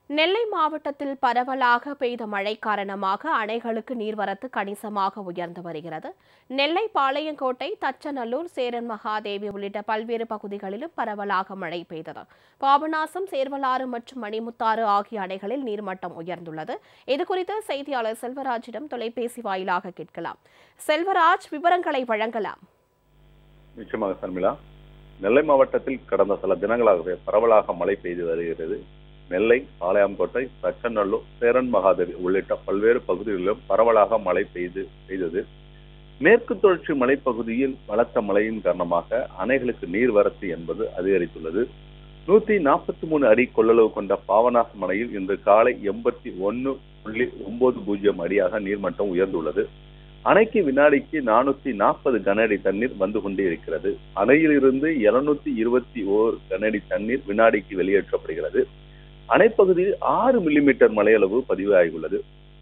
நெல்லை மாவட்டத்தில் பரவலாக பெய்த மழை காரணமாக அணைகளுக்கு நீர்வரத்து கணிசமாக உயர்ந்து வருகிறது நெல்லை பாளையங்கோட்டை தச்சநல்லூர் சேரன் மகாதேவி உள்ளிட்ட பல்வேறு பகுதிகளிலும் பரவலாக மழை பெய்தது பாபநாசம் சேர்வலாறு மற்றும் மணிமுத்தாறு ஆகிய அணைகளில் நீர்மட்டம் உயர்ந்துள்ளது இதுகுறித்து செய்தியாளர் செல்வராஜிடம் தொலைபேசி வாயிலாக கேட்கலாம் செல்வராஜ் விவரங்களை வழங்கலாம் நிச்சயமாக சர்மிளா நெல்லை மாவட்டத்தில் கடந்த சில தினங்களாகவே பரவலாக மழை பெய்து வருகிறது நெல்லை பாளையங்கோட்டை தச்சநல்லூர் சேரன் மகாதேவி உள்ளிட்ட பல்வேறு பகுதிகளிலும் பரவலாக மழை பெய்து பெய்தது மேற்கு தொடர்ச்சி மலைப்பகுதியில் பலத்த மழையின் காரணமாக அணைகளுக்கு நீர்வரத்து என்பது அதிகரித்துள்ளது நூத்தி நாற்பத்தி மூணு அடி கொள்ளளவு கொண்ட பாவநாசம் அணையில் இன்று காலை எண்பத்தி ஒன்னு புள்ளி ஒன்பது பூஜ்ஜியம் அடியாக நீர்மட்டம் உயர்ந்துள்ளது அணைக்கு வினாடிக்கு நானூத்தி நாற்பது கன அடி தண்ணீர் வந்து கொண்டே இருக்கிறது அணையிலிருந்து இருநூத்தி இருபத்தி ஓர் கன அடி தண்ணீர் வினாடிக்கு வெளியேற்றப்படுகிறது அணைப்பகுதியில் ஆறு மில்லிமீட்டர் மழையளவு பதிவாகியுள்ளது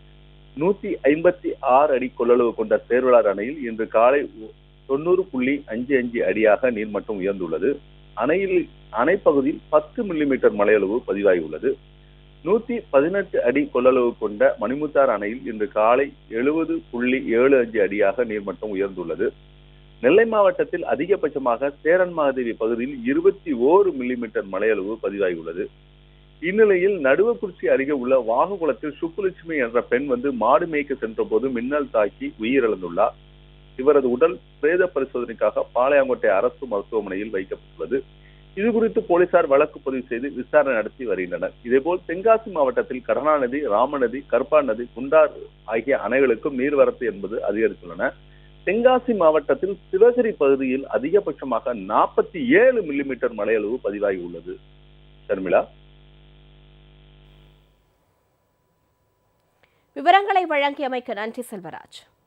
நூத்தி ஐம்பத்தி ஆறு அடி கொள்ளளவு கொண்ட சேர்வலார் அணையில் இன்று காலை தொண்ணூறு புள்ளி அஞ்சு அஞ்சு அடியாக நீர்மட்டம் உயர்ந்துள்ளது அணையில் அணைப்பகுதியில் பத்து மில்லிமீட்டர் மழையளவு பதிவாகியுள்ளது நூத்தி பதினெட்டு அடி கொள்ளளவு கொண்ட மணிமுத்தார் அணையில் இன்று காலை எழுபது புள்ளி ஏழு அஞ்சு அடியாக நீர்மட்டம் உயர்ந்துள்ளது நெல்லை மாவட்டத்தில் அதிகபட்சமாக சேரன் மகாதேவி பகுதியில் இருபத்தி ஓரு மில்லிமீட்டர் மழையளவு பதிவாகியுள்ளது இந்நிலையில் நடுவக்குறிச்சி அருகே உள்ள வாகுகுளத்தில் சுப்புலட்சுமி என்ற பெண் வந்து மாடு மேய்க்க சென்ற போது மின்னல் தாக்கி உயிரிழந்துள்ளார் இவரது உடல் பிரேத பரிசோதனைக்காக பாளையங்கோட்டை அரசு மருத்துவமனையில் வைக்கப்பட்டுள்ளது இது குறித்து போலீசார் வழக்கு பதிவு செய்து விசாரணை நடத்தி வருகின்றனர் இதேபோல் தென்காசி மாவட்டத்தில் கருணா நதி ராமநதி கற்பா நதி குண்டார் ஆகிய அணைகளுக்கும் நீர்வரத்து என்பது அதிகரித்துள்ளன தென்காசி மாவட்டத்தில் சிவகிரி பகுதியில் அதிகபட்சமாக நாற்பத்தி ஏழு மில்லிமீட்டர் மழையளவு பதிவாகி உள்ளது ஷர்மிளா விவரங்களை வழங்கியமைக்கு நன்றி செல்வராஜ்